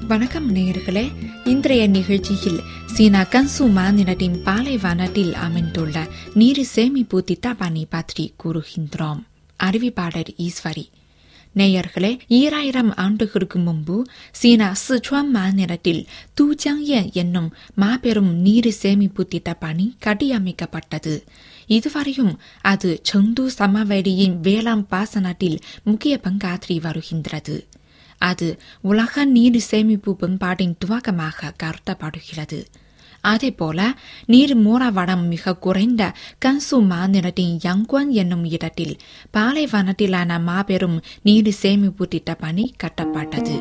வணக்கம் நேயர்களே இன்றைய நிகழ்ச்சியில் சீனா கன்சு மாநிலத்தின் பாலைவனத்தில் அமைந்துள்ள நீர் சேமிப்பு திட்டப்பணி பற்றி கூறுகின்றோம் அறிவிப்பாளர் ஈஸ்வரி நேயர்களே ஈராயிரம் ஆண்டுகளுக்கு முன்பு சீனா சிச்சுவான் மாநிலத்தில் தூஜாங்யன் என்னும் மாபெரும் நீர் சேமிப்பு திட்டப்பணி கட்டியமைக்கப்பட்டது இதுவரையும் அது செங்து சமவெளியின் வேளாண் பாசனத்தில் முக்கிய பங்காற்றி வருகின்றது அது உலக நீர் சேமிப்பு பண்பாட்டின் துவக்கமாக கருதப்படுகிறது அதேபோல நீர் மூலவளம் மிக குறைந்த கன்சு மாநிலத்தின் யங்குவான் என்னும் இடத்தில் பாலைவனத்திலான மாபெரும் நீர் சேமிப்பு திட்டப்பணி கட்டப்பட்டது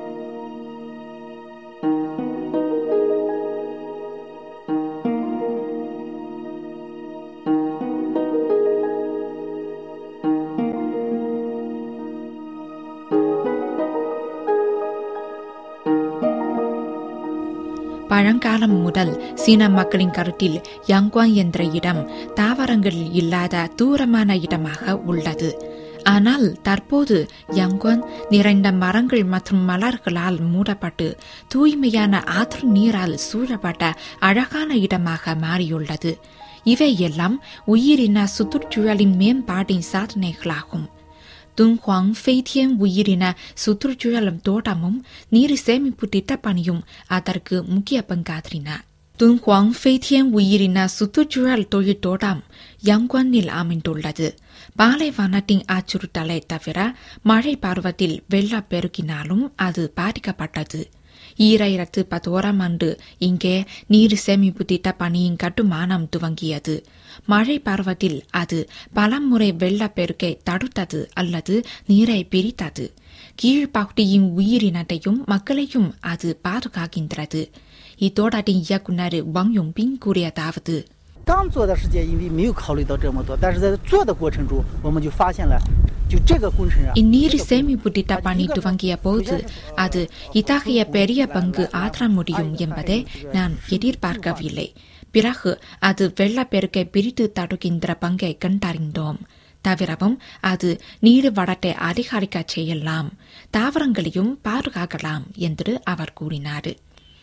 பழங்காலம் முதல் சீன மக்களின் கருத்தில் யாங்குவான் என்ற இடம் தாவரங்கள் இல்லாத தூரமான இடமாக உள்ளது ஆனால் தற்போது யாங்குவான் நிறைந்த மரங்கள் மற்றும் மலர்களால் மூடப்பட்டு தூய்மையான ஆற்று நீரால் சூழப்பட்ட அழகான இடமாக மாறியுள்ளது இவையெல்லாம் உயிரின சுற்றுச்சூழலின் மேம்பாட்டின் சாதனைகளாகும் துன்ஹுவாங் ஃபெய்தியன் உயிரின சுற்றுச்சூழல் தோட்டமும் நீர் சேமிப்பு திட்டப்பணியும் அதற்கு முக்கிய பங்காற்றின துன்ஹுவாங் ஃபெய்தியன் உயிரின சுற்றுச்சூழல் தொழில் தோட்டம் யங்குவானில் அமைந்துள்ளது பாலைவனத்தின் அச்சுறுத்தலை தவிர மழை பருவத்தில் வெள்ளப்பெருக்கினாலும் அது பாதிக்கப்பட்டது ஈராயிரத்து பத்தோராம் ஆண்டு இங்கே நீர் சேமிப்பு திட்ட பணியின் கட்டுமானம் துவங்கியது மழை பருவத்தில் அது பலமுறை வெள்ளப்பெருக்கை தடுத்தது அல்லது நீரை பிரித்தது கீழ்ப்பகுதியின் உயிரினத்தையும் மக்களையும் அது பாதுகாக்கின்றது இத்தோட்டத்தின் இயக்குநர் வாங் யோங்பிங் கூறியதாவது 刚做的时间，因为没有考虑到这么多，但是在做的过程中，我们就发现了，就这个工程啊， இந்நீர் சேமிப்பு திட்ட பணி துவங்கிய போது அது இத்தகைய பெரிய பங்கு ஆற்ற முடியும் என்பதை நான் எதிர்பார்க்கவில்லை பிறகு அது வெள்ளப்பெருக்கை பிரித்து தடுக்கின்ற பங்கை கண்டறிந்தோம் தவிரவும் அது நீர் வளத்தை அதிகரிக்க செய்யலாம் தாவரங்களையும் பாதுகாக்கலாம் என்று அவர் கூறினார்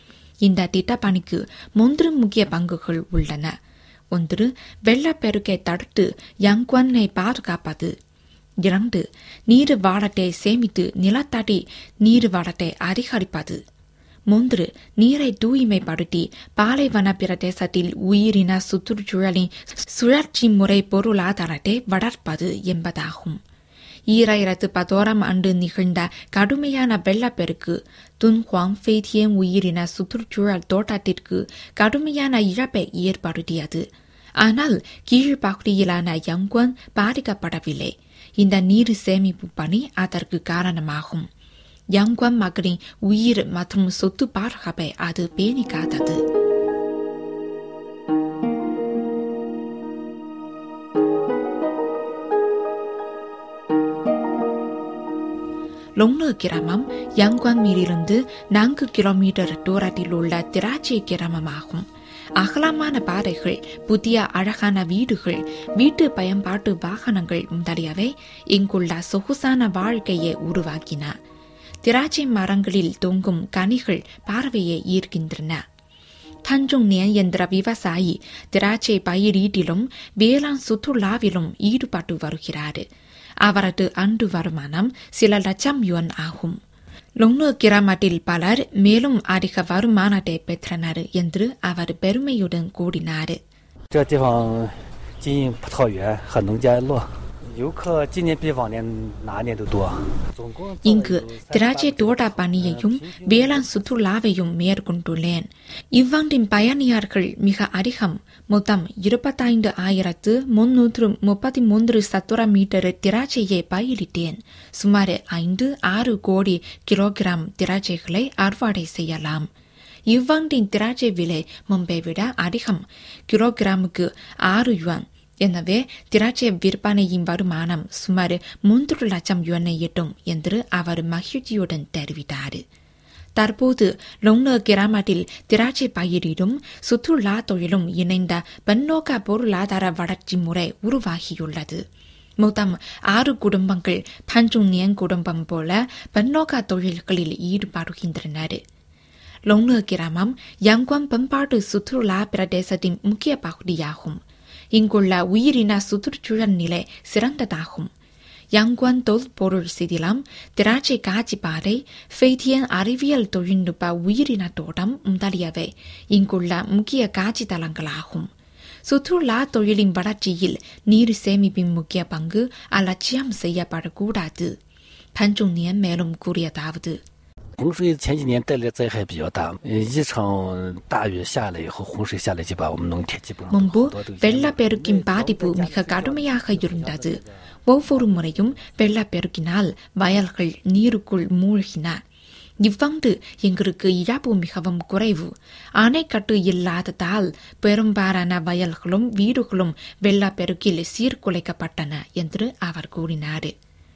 இந்த திட்டப்பணிக்கு மூன்று முக்கிய பங்குகள் உள்ளன ஒன்று வெள்ளப்பெருக்கை தடுத்து யங்குவனை பாதுகாப்பது இரண்டு நீர் வளத்தை சேமித்து நிலத்தடி நீர் வளத்தை அதிகரிப்பது மூன்று நீரை தூய்மைப்படுத்தி பாலைவன பிரதேசத்தில் உயிரின சுற்றுச்சூழலின் சுழற்சி முறை பொருளாதாரத்தை வளர்ப்பது என்பதாகும் ஈராயிரத்து பத்தோராம் ஆண்டு நிகழ்ந்த கடுமையான வெள்ளப்பெருக்கு துன்ஹுவாங் ஃபெய்தியன் உயிரின சுற்றுச்சூழல் தோட்டத்திற்கு கடுமையான இழப்பை ஏற்படுத்தியது ஆனால் கீழ்ப்பகுதியிலான யங்குவன் பாதிக்கப்படவில்லை இந்த நீர் சேமிப்பு பணி அதற்கு காரணமாகும் யங்குவன் மக்களின் உயிர் மற்றும் சொத்து பாதுகாப்பை அது பேணி காத்தது லொங்லு கிராமம் யங்குவான் மீறிலிருந்து நான்கு கிலோமீட்டர் தூரத்தில் உள்ள திராட்சை கிராமமாகும் அகலமான பாதைகள் புதிய அழகான வீடுகள் வீட்டு பயன்பாட்டு வாகனங்கள் முதலியவை இங்குள்ள சொகுசான வாழ்க்கையை உருவாக்கின திராட்சை மரங்களில் தொங்கும் கனிகள் பார்வையை ஈர்க்கின்றன தஞ்சோங் நியன் என்ற விவசாயி திராட்சை பயிரீட்டிலும் வேளாண் சுற்றுலாவிலும் ஈடுபட்டு வருகிறார் அவரது ஆண்டு வருமானம் சில லட்சம் யுவன் ஆகும் லொங்னு கிராமத்தில் பலர் மேலும் அதிக வருமானத்தை பெற்றனர் என்று அவர் பெருமையுடன் கூறினார் 这地方经营葡萄园和农家乐，游客今年比往年哪年都多，总共做了 இங்கு 有三 திராட்சை தோட்ட பணியையும் வேளாண் சுற்றுலாவையும் மேற்கொண்டுள்ளேன் இவ்வாண்டின் பயணியர்கள் மிக அதிகம் மொத்தம் இருபத்தைந்து ஆயிரத்து முன்னூற்று முப்பத்தி மூன்று சதுர மீட்டர் திராட்சையை பயிரிட்டேன் சுமார் ஐந்து ஆறு கோடி கிலோகிராம் திராட்சைகளை அறுவடை செய்யலாம் இவ்வாண்டின் திராட்சை விலை முன்பை விட அதிகம் கிலோகிராமுக்கு ஆறு யுவான் எனவே திராட்சை விற்பனையின் வருமானம் சுமார் மூன்று லட்சம் யுவனை எட்டும் என்று அவர் மகிழ்ச்சியுடன் தெரிவித்தார் தற்போது லொங்னு கிராமத்தில் திராட்சை பயிரிடும் சுற்றுலா தொழிலும் இணைந்த பன்னோக்க பொருளாதார வளர்ச்சி முறை உருவாகியுள்ளது மொத்தம் ஆறு குடும்பங்கள் பஞ்சுனியன் குடும்பம் போல பன்னோக்கா தொழில்களில் ஈடுபடுகின்றனர் லோங்னு கிராமம் யங்குவான் பண்பாட்டு சுற்றுலா பிரதேசத்தின் முக்கிய பகுதியாகும் இங்குள்ள உயிரின சுற்றுச்சூழல் நிலை சிறந்ததாகும் யங்குவான் தொல்பொருள் சிதிலம் திராட்சை காட்சிப்பாறை ஃபெய்தியன் அறிவியல் தொழில்நுட்ப உயிரின தோட்டம் முதலியவை இங்குள்ள முக்கிய காட்சி தலங்களாகும் சுற்றுலா தொழிலின் வளர்ச்சியில் நீர் சேமிப்பின் முக்கிய பங்கு அலட்சியம் செய்யப்படக்கூடாது பஞ்சுனியன் மேலும் கூறியதாவது 洪水前几年带来的灾害比较大，呃一场大雨下来以后，洪水下来就把我们农田基本上 முன்பு 好多都淹了 வெள்ளப்பெருக்கின் பாதிப்பு மிக கடுமையாக இருந்தது ஒவ்வொரு முறையும் வெள்ளப்பெருக்கினால் வயல்கள் நீருக்குள் மூழ்கின இவ்வாண்டு எங்களுக்கு இழப்பு மிகவும் குறைவு அணைக்கட்டு இல்லாததால் பெரும்பாலான வயல்களும் வீடுகளும் வெள்ளப்பெருக்கில் சீர்குலைக்கப்பட்டன என்று அவர் கூறினார்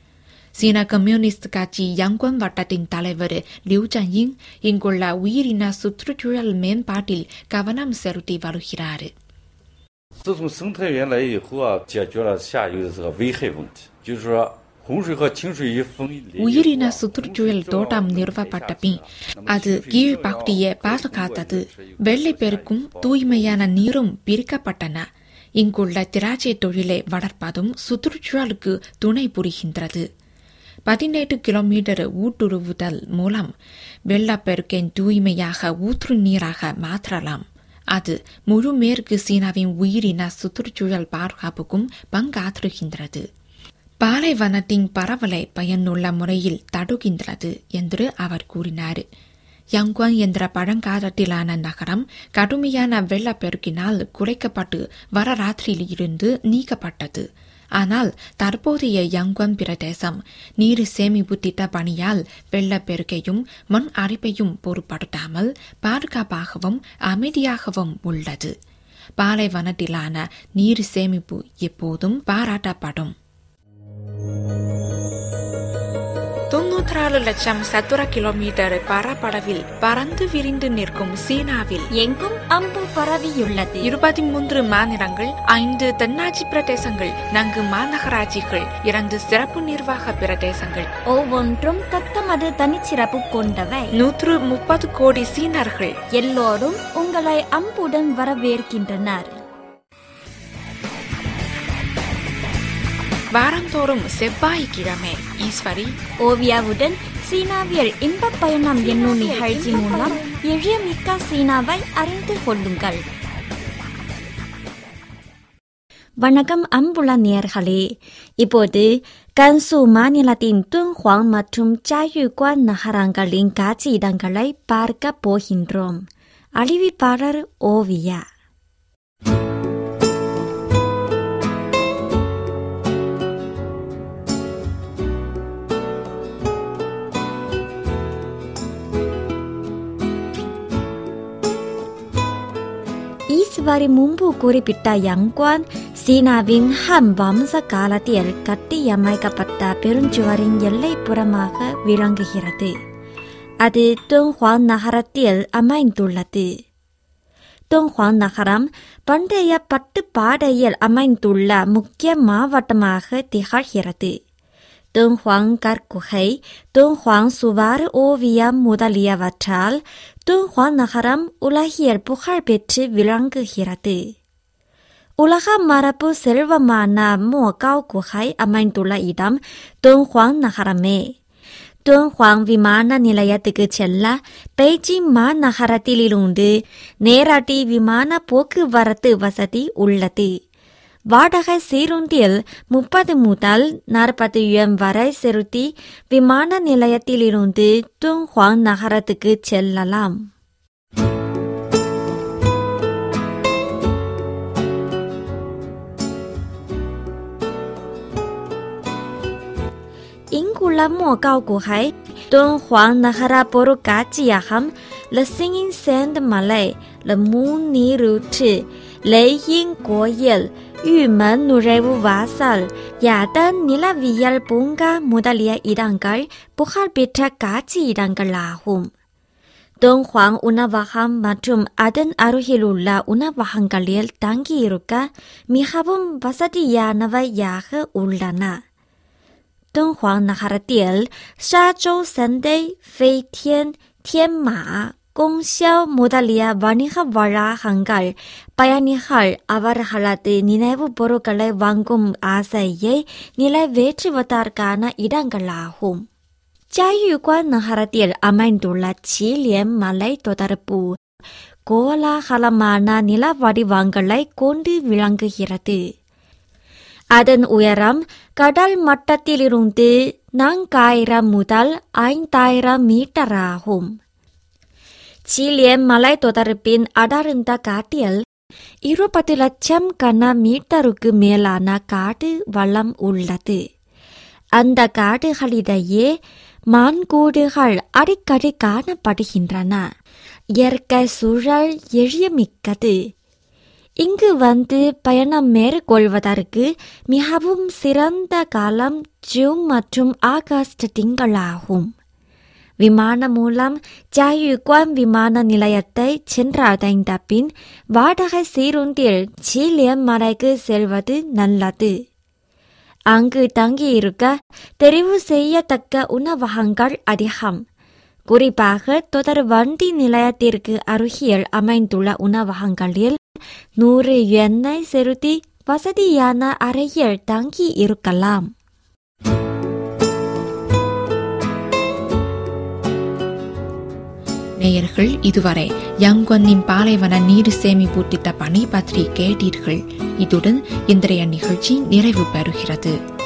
சீன கம்யூனிஸ்ட் கட்சி யங்குவன் வட்டத்தின் தலைவர் லியூ ஜன்யிங் இங்குள்ள உயிரின சுற்றுச்சூழல் மேம்பாட்டில் கவனம் செலுத்தி வருகிறார் 自从生态园来以后啊，解决了下游的这个危害问题，就是说洪水和清水一分离以后啊。 உயிரின சுற்றுச்சூழல் தோட்டம் நிறுவப்பட்ட பின் அது கீழ்ப்பகுதியை பாதுகாத்தது வெள்ளைப்பெருக்கும் தூய்மையான நீரும் பிரிக்கப்பட்டன இங்குள்ள திராட்சை தொழிலை வளர்ப்பதும் சுற்றுச்சூழலுக்கு துணை புரிகின்றது பதினெட்டு கிலோமீட்டர் ஊட்டுருவுதல் மூலம் வெள்ளப்பெருக்கின் தூய்மையாக ஊற்று நீராக மாற்றலாம் அது முழு மேற்கு சீனாவின் உயிரின சுற்றுச்சூழல் பாதுகாப்புக்கும் பங்காற்றுகின்றது பாலைவனத்தின் பரவலை பயனுள்ள முறையில் தடுக்கின்றது என்று அவர் கூறினார் யங்குவான் என்ற பழங்காலத்திலான நகரம் கடுமையான வெள்ளப்பெருக்கினால் குறைக்கப்பட்டு வரலாற்றில் இருந்து நீக்கப்பட்டது ஆனால் தற்போதைய யங்குவான் பிரதேசம் நீர் சேமிப்பு திட்ட பணியால் வெள்ளப்பெருக்கையும் மண் அரிப்பையும் பொருட்படுத்தாமல் பாதுகாப்பாகவும் அமைதியாகவும் உள்ளது பாலைவனத்திலான நீர் சேமிப்பு எப்போதும் பாராட்டப்படும் தொன்னூற்றாறு லட்சம் சதுர கிலோமீட்டர் பரப்பளவில் பறந்து விரிந்து நிற்கும் சீனாவில் எங்கும் அம்பு பரவியுள்ளது இருபத்தி மூன்று மாநிலங்கள் ஐந்து தென்னாட்சி பிரதேசங்கள் நான்கு மாநகராட்சிகள் இரண்டு சிறப்பு நிர்வாக பிரதேசங்கள் ஒவ்வொன்றும் தத்தமது தனிச்சிறப்பு கொண்டவை நூற்று முப்பது கோடி சீனர்கள் எல்லோரும் உங்களை அம்புடன் வரவேற்கின்றனர் வாரந்தோறும் செவ்வாய்க்கிழமை ஈஸ்வரி ஓவியாவுடன் சீனாவியல் இன்பப் பயணம் என்னும் நிகழ்ச்சி மூலம் எளிய மிக்க சீனாவை அறிந்து கொள்ளுங்கள் வணக்கம் அன்புள்ள நேர்களே இப்போது கன்சு மாநிலத்தின் துன்ஹுவாங் மற்றும் ஜாயுகுவான் நகரங்களின் காட்சி இடங்களை பார்க்க போகின்றோம் அறிவிப்பாளர் ஓவியா ஈஸ்வரி முன்பு குறிப்பிட்ட யங்குவான் சீனாவின் ஹான் வம்ச காலத்தில் கட்டியமைக்கப்பட்ட பெருஞ்சுவரின் எல்லைப்புறமாக விளங்குகிறது அது தொன்ஹுவான் நகரத்தில் அமைந்துள்ளது தொன்ஹுவான் நகரம் பண்டைய பட்டுப்பாடையில் அமைந்துள்ள முக்கிய மாவட்டமாக திகழ்கிறது தொன்ஹுவாங் கற்குகை தொன்ஹுவாங் சுவர் ஓவியம் முதலியவற்றால் தொன்ஹுவான் நகரம் உலகியல் புகழ் பெற்று விளங்குகிறது உலக மரபு செல்வமான மோகாவ் குகை அமைந்துள்ள இடம் தொன்ஹுவாங் நகரமே தொன்ஹுவாங் விமான நிலையத்துக்கு செல்ல பெய்ஜிங் மாநகரத்திலிருந்து நேராட்டி விமான போக்குவரத்து வசதி உள்ளது வாடகை சீருந்தில் முப்பது முதல் நாற்பது யுவான் வரை செலுத்தி விமான நிலையத்திலிருந்து துன்ஹுவாங் நகரத்துக்கு செல்லலாம் இங்குள்ள மோகாவ் குகை துன்ஹுவாங் நகர பொருட்காட்சியகம் லசிங்கின் சேந்த மலை லமூன் நீரூற்று லெய்யின் கோயில் 玉门 நுழைவு வாசல் யாதன் நிலவியல் பூங்கா முதலிய இடங்கள் புகழ்பெற்ற காட்சி இடங்களாகும் டோங்ஹுவாங் உணவகம் மற்றும் அதன் அருகிலுள்ள உணவகங்களில் தங்கியிருக்க மிகவும் வசதியானவையாக உள்ளன டோங்ஹுவாங் நகரத்தில் ஷாஜோ சந்தை ஃபெய்டியன் தியன்மா கோங்ஷியோ முதலிய வணிக வளாகங்கள் பயணிகள் அவர்களது நினைவு பொருட்களை வாங்கும் ஆசையை நிறைவேற்றுவதற்கான இடங்களாகும் ஜாயுகுவான் நகரத்தில் அமைந்துள்ள சீலியன் மலை தொடர்பு கோலாகலமான நில வடிவங்களை கொண்டு விளங்குகிறது அதன் உயரம் கடல் மட்டத்திலிருந்து நான்காயிரம் முதல் ஐந்தாயிரம் மீட்டர் ஆகும் சீலியன் மலை தொடர்பின் அடர்ந்த காட்டில் இருபது லட்சம் கன மீட்டருக்கு மேலான காடு வளம் உள்ளது அந்த காடுகளிடையே மான்கூடுகள் அடிக்கடி காணப்படுகின்றன இயற்கை சூழல் எழியமிக்கது இங்கு வந்து பயணம் மேற்கொள்வதற்கு மிகவும் சிறந்த காலம் ஜூன் மற்றும் ஆகஸ்ட் திங்களாகும் விமானம் மூலம் ஜாயுகுவான் விமான நிலையத்தை சென்றடைந்த பின் வாடகை சீருந்தில் சீலியன் மலைக்கு செல்வது நல்லது அங்கு தங்கியிருக்க தெரிவு செய்யத்தக்க உணவகங்கள் அதிகம் குறிப்பாக தொடர் வண்டி நிலையத்திற்கு அருகில் அமைந்துள்ள உணவகங்களில் நூறு எண்ணெய் செலுத்தி வசதியான அறையில் தங்கி இருக்கலாம் நேயர்கள் இதுவரை யங்குவனின் பாலைவன நீர் சேமிப்பு திட்ட பணி பற்றி கேட்டீர்கள் இத்துடன் இன்றைய நிகழ்ச்சி நிறைவு பெறுகிறது